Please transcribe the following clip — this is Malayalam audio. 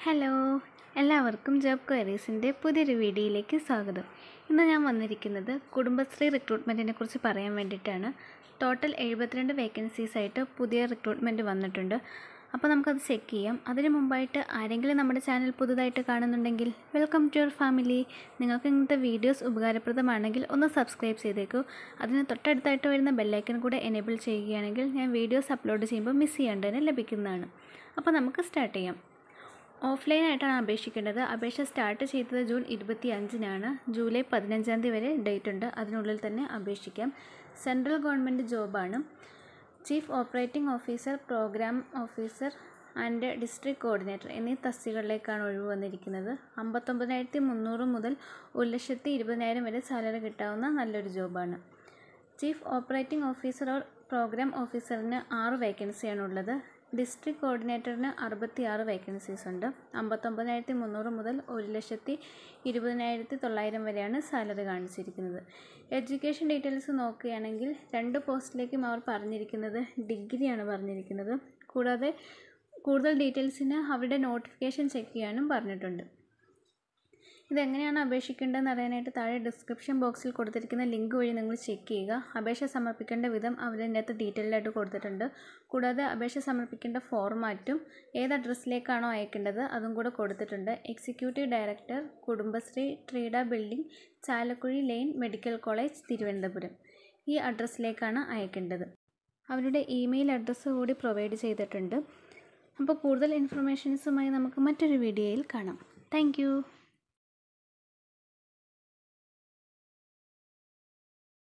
ഹലോ എല്ലാവർക്കും ജോബ് ക്വയറീസിൻ്റെ പുതിയൊരു വീഡിയോയിലേക്ക് സ്വാഗതം ഇന്ന് ഞാൻ വന്നിരിക്കുന്നത് കുടുംബശ്രീ റിക്രൂട്ട്മെൻറ്റിനെ കുറിച്ച് പറയാൻ വേണ്ടിയിട്ടാണ് ടോട്ടൽ എഴുപത്തിരണ്ട് വേക്കൻസീസ് ആയിട്ട് പുതിയ റിക്രൂട്ട്മെൻറ്റ് വന്നിട്ടുണ്ട് അപ്പോൾ നമുക്കത് ചെക്ക് ചെയ്യാം അതിന് മുമ്പായിട്ട് ആരെങ്കിലും നമ്മുടെ ചാനൽ പുതുതായിട്ട് കാണുന്നുണ്ടെങ്കിൽ വെൽക്കം ടു യുവർ ഫാമിലി നിങ്ങൾക്ക് ഇങ്ങനത്തെ വീഡിയോസ് ഉപകാരപ്രദമാണെങ്കിൽ ഒന്ന് സബ്സ്ക്രൈബ് ചെയ്തേക്കൂ അതിന് തൊട്ടടുത്തായിട്ട് വരുന്ന ബെല്ലൈക്കൺ കൂടെ എനേബിൾ ചെയ്യുകയാണെങ്കിൽ ഞാൻ വീഡിയോസ് അപ്ലോഡ് ചെയ്യുമ്പോൾ മിസ് ചെയ്യാണ്ടതിന് ലഭിക്കുന്നതാണ് അപ്പോൾ നമുക്ക് സ്റ്റാർട്ട് ചെയ്യാം ഓഫ്ലൈനായിട്ടാണ് അപേക്ഷിക്കേണ്ടത് അപേക്ഷ സ്റ്റാർട്ട് ചെയ്തത് ജൂൺ ഇരുപത്തി അഞ്ചിനാണ് ജൂലൈ പതിനഞ്ചാം തീയതി വരെ ഡേറ്റ് ഉണ്ട് അതിനുള്ളിൽ തന്നെ അപേക്ഷിക്കാം സെൻട്രൽ ഗവൺമെൻറ് ജോബാണ് chief operating officer program officer and district coordinator എന്നീ തസ്തികകളിലേക്കാണ് ഒഴിവ് വന്നിരിക്കുന്നത് അമ്പത്തൊമ്പതിനായിരത്തി മുന്നൂറ് മുതൽ ഒരു ലക്ഷത്തി ഇരുപതിനായിരം വരെ സാലറി കിട്ടാവുന്ന നല്ലൊരു ജോബാണ് chief operating officer or program ഓഫീസറിന് ആറ് വേക്കൻസിയാണ് ഉള്ളത് ഡിസ്ട്രിക്ട് കോർഡിനേറ്ററിന് അറുപത്തി ആറ് വേക്കൻസീസ് ഉണ്ട് അമ്പത്തൊമ്പതിനായിരത്തി മുന്നൂറ് മുതൽ ഒരു ലക്ഷത്തി ഇരുപതിനായിരത്തി തൊള്ളായിരം വരെയാണ് സാലറി കാണിച്ചിരിക്കുന്നത് എഡ്യൂക്കേഷൻ ഡീറ്റെയിൽസ് നോക്കുകയാണെങ്കിൽ രണ്ട് പോസ്റ്റിലേക്കും അവർ പറഞ്ഞിരിക്കുന്നത് ഡിഗ്രിയാണ് പറഞ്ഞിരിക്കുന്നത് കൂടാതെ കൂടുതൽ ഡീറ്റെയിൽസിന് അവരുടെ നോട്ടിഫിക്കേഷൻ ചെക്ക് ചെയ്യാനും പറഞ്ഞിട്ടുണ്ട് ഇതെങ്ങനെയാണ് അപേക്ഷിക്കേണ്ടതെന്ന് അറിയാനായിട്ട് താഴെ ഡിസ്ക്രിപ്ഷൻ ബോക്സിൽ കൊടുത്തിരിക്കുന്ന ലിങ്ക് വഴി നിങ്ങൾ ചെക്ക് ചെയ്യുക അപേക്ഷ സമർപ്പിക്കേണ്ട വിധം അവരതിൻ്റെ അകത്ത് ഡീറ്റെയിൽ ആയിട്ട് കൊടുത്തിട്ടുണ്ട് കൂടാതെ അപേക്ഷ സമർപ്പിക്കേണ്ട ഫോർമാറ്റും ഏത് അഡ്രസ്സിലേക്കാണോ അയക്കേണ്ടത് അതും കൂടെ കൊടുത്തിട്ടുണ്ട് executive director Kudumbashree TRIDA building Chalakkuzhi lane medical college Thiruvananthapuram ഈ അഡ്രസ്സിലേക്കാണ് അയക്കേണ്ടത് അവരുടെ ഇമെയിൽ അഡ്രസ്സ് കൂടി പ്രൊവൈഡ് ചെയ്തിട്ടുണ്ട് അപ്പോൾ കൂടുതൽ ഇൻഫർമേഷൻസുമായി നമുക്ക് മറ്റൊരു വീഡിയോയിൽ കാണാം താങ്ക്